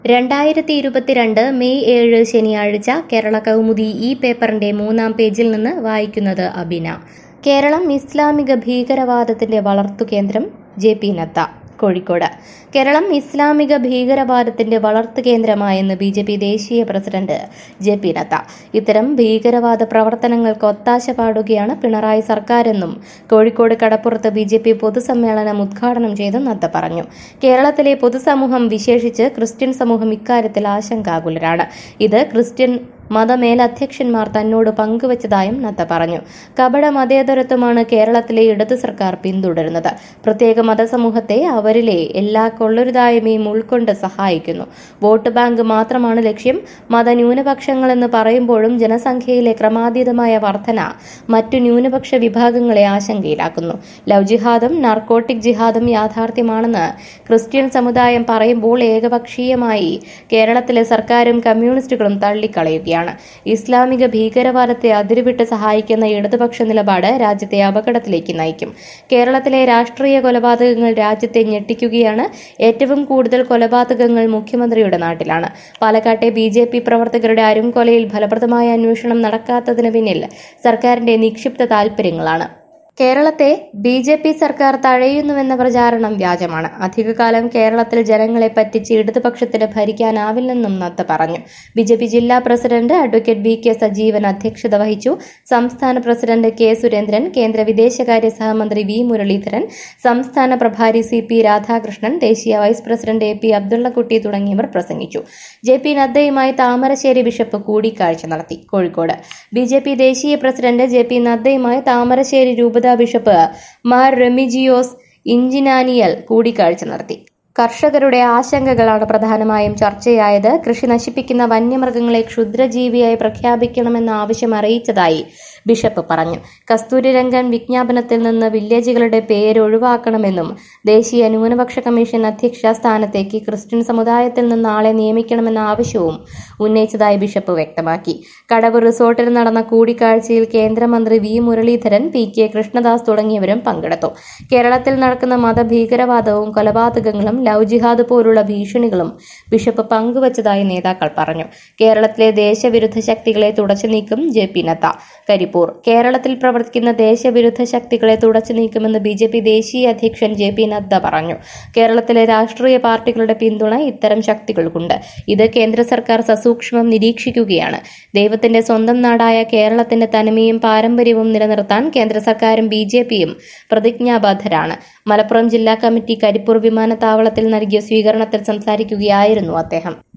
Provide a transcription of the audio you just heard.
രണ്ടായിരത്തി ഇരുപത്തിരണ്ട് മെയ് ഏഴ് ശനിയാഴ്ച കേരള കൗമുദി ഈ പേപ്പറിന്റെ മൂന്നാം പേജിൽ നിന്ന് വായിക്കുന്നത് അബിന കേരളം ഇസ്ലാമിക ഭീകരവാദത്തിന്റെ വളർത്തുകേന്ദ്രം ജെ പി നദ്ദ കോഴിക്കോട് കേരളം ഇസ്ലാമിക ഭീകരവാദത്തിന്റെ വളർത്തു കേന്ദ്രമായെന്ന് ബി ജെ പി ദേശീയ പ്രസിഡന്റ് ജെ പി നദ്ദ ഇത്തരം ഭീകരവാദ പ്രവർത്തനങ്ങൾക്ക് ഒത്താശ പാടുകയാണ് പിണറായി സർക്കാരെന്നും കോഴിക്കോട് കടപ്പുറത്ത് ബി ജെ പി പൊതുസമ്മേളനം ഉദ്ഘാടനം ചെയ്ത് നദ്ദ പറഞ്ഞു കേരളത്തിലെ പൊതുസമൂഹം വിശേഷിച്ച് ക്രിസ്ത്യൻ സമൂഹം ഇക്കാര്യത്തിൽ ആശങ്കാകുലരാണ് ഇത് ക്രിസ്ത്യൻ മതമേലധ്യക്ഷന്മാർ തന്നോട് പങ്കുവച്ചതായും നദ്ദ പറഞ്ഞു കപട മതേതരത്വമാണ് കേരളത്തിലെ ഇടതു സർക്കാർ പിന്തുടരുന്നത് പ്രത്യേക മതസമൂഹത്തെ അവരിലെ എല്ലാ കൊള്ളരുതായ്മയും ഉൾക്കൊണ്ട് സഹായിക്കുന്നു വോട്ട് ബാങ്ക് മാത്രമാണ് ലക്ഷ്യം മതന്യൂനപക്ഷങ്ങളെന്ന് പറയുമ്പോഴും ജനസംഖ്യയിലെ ക്രമാതീതമായ വർധന മറ്റു ന്യൂനപക്ഷ വിഭാഗങ്ങളെ ആശങ്കയിലാക്കുന്നു ലവ് ജിഹാദും നാർക്കോട്ടിക് ജിഹാദും യാഥാർത്ഥ്യമാണെന്ന് ക്രിസ്ത്യൻ സമുദായം പറയുമ്പോൾ ഏകപക്ഷീയമായി കേരളത്തിലെ സർക്കാരും കമ്മ്യൂണിസ്റ്റുകളും തള്ളിക്കളയുകയാണ് ഇസ്ലാമിക ഭീകരവാദത്തെ അതിരുവിട്ട് സഹായിക്കുന്ന ഇടതുപക്ഷ നിലപാട് രാജ്യത്തെ അപകടത്തിലേക്ക് നയിക്കും കേരളത്തിലെ രാഷ്ട്രീയ കൊലപാതകങ്ങൾ രാജ്യത്തെ ഞെട്ടിക്കുകയാണ് ഏറ്റവും കൂടുതൽ കൊലപാതകങ്ങൾ മുഖ്യമന്ത്രിയുടെ നാട്ടിലാണ് പാലക്കാട്ടെ ബി ജെ പി പ്രവർത്തകരുടെ അരുംകൊലയിൽ ഫലപ്രദമായ അന്വേഷണം നടക്കാത്തതിന് പിന്നിൽ സർക്കാരിന്റെ നിക്ഷിപ്ത താൽപര്യങ്ങളാണ് കേരളത്തെ ബി ജെ പി സർക്കാർ തഴയുന്നുവെന്ന പ്രചാരണം വ്യാജമാണ് അധികകാലം കേരളത്തിൽ ജനങ്ങളെ പറ്റിച്ച് ഇടതുപക്ഷത്തിന് ഭരിക്കാനാവില്ലെന്നും നദ്ദ പറഞ്ഞു ബി ജെ പി ജില്ലാ president advocate B K Sajeevan അധ്യക്ഷത വഹിച്ചു സംസ്ഥാന പ്രസിഡന്റ് കെ സുരേന്ദ്രൻ കേന്ദ്ര വിദേശകാര്യ സഹമന്ത്രി വി മുരളീധരൻ സംസ്ഥാന പ്രഭാരി സി പി രാധാകൃഷ്ണൻ ദേശീയ vice president A P Abdullakutty തുടങ്ങിയവർ പ്രസംഗിച്ചു ജെ പി നദ്ദയുമായി താമരശ്ശേരി ബിഷപ്പ് കൂടിക്കാഴ്ച നടത്തി കോഴിക്കോട് ബി ജെ പി ദേശീയ പ്രസിഡന്റ് ജെ പി നദ്ദയുമായി താമരശ്ശേരി രൂപത ബിഷപ്പ് മാർ റെമിജിയോസ് ഇഞ്ചിനാനിയൽ കൂടിക്കാഴ്ച നടത്തി കർഷകരുടെ ആശങ്കകളാണ് പ്രധാനമായും ചർച്ചയായത് കൃഷി നശിപ്പിക്കുന്ന വന്യമൃഗങ്ങളെ ക്ഷുദ്രജീവിയായി പ്രഖ്യാപിക്കണമെന്ന ആവശ്യം അറിയിച്ചതായി ബിഷപ്പ് പറഞ്ഞു കസ്തൂരിരംഗൻ വിജ്ഞാപനത്തിൽ നിന്ന് വില്ലേജുകളുടെ പേര് ഒഴിവാക്കണമെന്നും ദേശീയ ന്യൂനപക്ഷ കമ്മീഷൻ അധ്യക്ഷ സ്ഥാനത്തേക്ക് ക്രിസ്ത്യൻ സമുദായത്തിൽ നിന്ന് ആളെ നിയമിക്കണമെന്ന ആവശ്യവും ഉന്നയിച്ചതായി ബിഷപ്പ് വ്യക്തമാക്കി കടവ് റിസോർട്ടിൽ നടന്ന കൂടിക്കാഴ്ചയിൽ കേന്ദ്രമന്ത്രി V Muraleedharan P K Krishnadas തുടങ്ങിയവരും പങ്കെടുത്തു കേരളത്തിൽ നടക്കുന്ന മതഭീകരവാദവും കൊലപാതകങ്ങളും ലവ് ജിഹാദ് പോലുള്ള ഭീഷണികളും ബിഷപ്പ് പങ്കുവച്ചതായി നേതാക്കൾ പറഞ്ഞു കേരളത്തിലെ ദേശവിരുദ്ധ ശക്തികളെ തുടച്ചു നീക്കും ജെ പി നദ്ദ കരിപ്പൂർ കേരളത്തിൽ പ്രവർത്തിക്കുന്ന ദേശവിരുദ്ധ ശക്തികളെ തുടച്ചു നീക്കുമെന്ന് ബി ജെ പി ദേശീയ അധ്യക്ഷൻ ജെ പി നദ്ദ പറഞ്ഞു കേരളത്തിലെ രാഷ്ട്രീയ പാർട്ടികളുടെ പിന്തുണ ഇത്തരം ശക്തികൾക്കുണ്ട് ഇത് കേന്ദ്ര സർക്കാർ സസൂക്ഷ്മം നിരീക്ഷിക്കുകയാണ് ദൈവത്തിന്റെ സ്വന്തം നാടായ കേരളത്തിന്റെ തനിമയും പാരമ്പര്യവും നിലനിർത്താൻ കേന്ദ്ര സർക്കാരും ബി ജെ പിയും പ്രതിജ്ഞാബദ്ധരാണ് മലപ്പുറം ജില്ലാ കമ്മിറ്റി കരിപ്പൂർ വിമാനത്താവളത്തിൽ നൽകിയ സ്വീകരണത്തിൽ സംസാരിക്കുകയായിരുന്നു അദ്ദേഹം